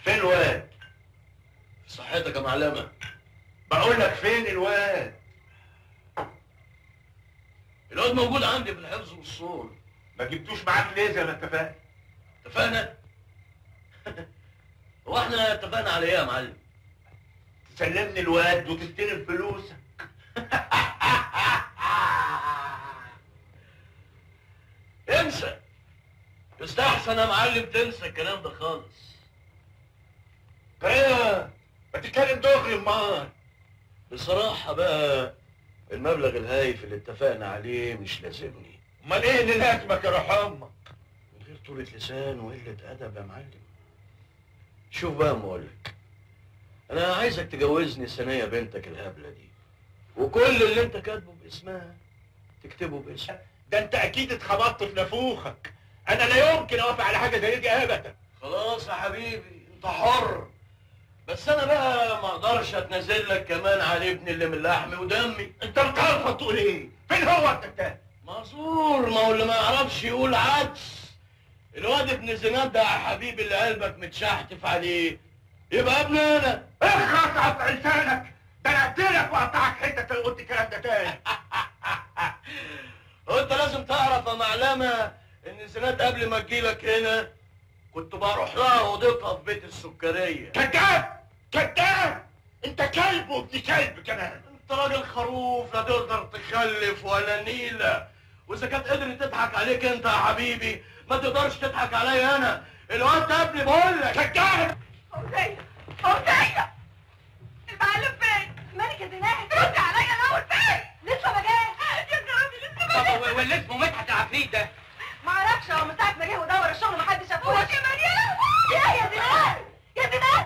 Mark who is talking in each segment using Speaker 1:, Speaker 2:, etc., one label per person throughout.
Speaker 1: فين الواد
Speaker 2: في صحتك يا معلمه
Speaker 1: بقول لك فين الواد
Speaker 2: الواد موجود عندي في الحفظ والصون
Speaker 1: ما جبتوش معاك ليه زي ما اتفقنا
Speaker 2: اتفقنا هو احنا اتفقنا على ايه يا معلم
Speaker 1: تسلمني الواد وتستلم فلوسك
Speaker 2: انسى يستحسن يا معلم تنسى الكلام ده خالص
Speaker 1: ايه ما تتكلم دغري امال
Speaker 2: بصراحة بقى المبلغ الهايف اللي اتفقنا عليه مش لازمني
Speaker 1: امال ايه اللي لازمك يا روح امك
Speaker 2: من غير طولة لسان وقلة أدب يا معلم شوف بقى ما أقولك أنا عايزك تجوزني ثانية بنتك الهبلة دي وكل اللي أنت كاتبه باسمها تكتبه باسمها
Speaker 1: ده انت اكيد اتخبطت في نافوخك انا لا يمكن اوافق على حاجه زي دي ابدا
Speaker 2: خلاص يا حبيبي أنت حر بس أنا بقى ما أقدرش أتنازل لك كمان على ابني اللي من لحمي ودمي
Speaker 1: انت بتعرف تقول ايه فين هو انت التاني
Speaker 2: معذور ما هو اللي ما يعرفش يقول عدس الواد ابن زناد ده يا حبيبي اللي قلبك متشحتف عليه يبقى ابني انا
Speaker 1: اخرس قطع لسانك ده انا اقتلك واقطعك حته لو قلت الكلام ده تاني
Speaker 2: وانت لازم تعرف يا معلمه ان زناد قبل ما تجيلك هنا كنت بروح لها اوضتها في بيت السكريه
Speaker 1: كذاب كذاب انت كلب وابن كلب كمان
Speaker 2: انت راجل خروف لا تقدر تخلف ولا نيله واذا كانت قدرت تضحك عليك انت يا حبيبي ما تقدرش تضحك عليا انا الواد ده ابني بقول لك
Speaker 1: كذاب
Speaker 3: فوزية فوزية المعلم فين؟ مالك يا زناد؟ ردي عليا الأول فين؟ لسه ما جاش يا كرامي لسه ما جاش
Speaker 4: واللي اسمه مدحت العفريت ده
Speaker 3: معرفش هو من ساعة ما جه ودور الشغل محدش شافوه هو كمان يا لهوي يا يا زناد يا زناد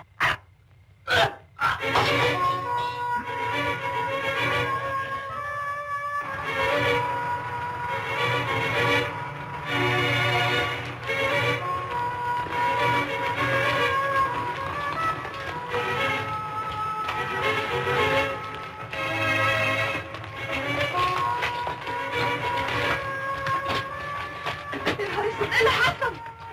Speaker 3: يا نهار اسود ايه اللي حصل؟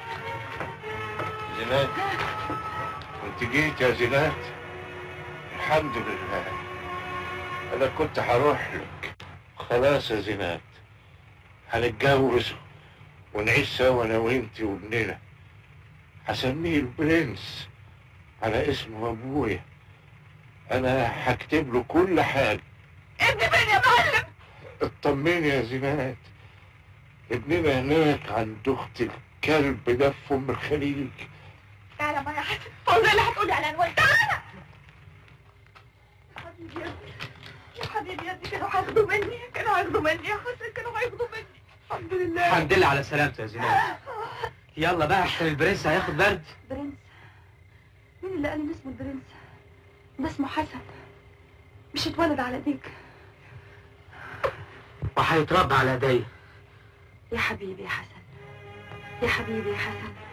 Speaker 1: زينات كنت جيت يا زينات الحمد لله انا كنت هروح لك خلاص يا زينات هنتجوز ونعيش سوا انا وانتي وابننا هسميه البرنس على اسم ابويا انا هكتب له كل حاجه
Speaker 3: ابني فين يا معلم؟
Speaker 1: اطمني يا زينات ابننا هناك عند اخت الكلب ده في ام الخليج
Speaker 3: تعالى معايا يا حسن فوزية اللي هتقولي على عنوان تعالى يا حبيبي يا ابني يا حبيبي يا ابني كانوا هياخدوا مني كانوا هياخدوا مني يا حسن كانوا هياخدوا مني الحمد لله
Speaker 4: الحمد لله على سلامته يا زينات يلا بقى عشان البرنس هياخد برد
Speaker 3: برنس مين اللي قال ان اسمه البرنس ده اسمه حسن مش اتولد على ايديك
Speaker 4: وهيتربى على ايديا
Speaker 3: يا حبيبي يا حسن يا حبيبي يا حسن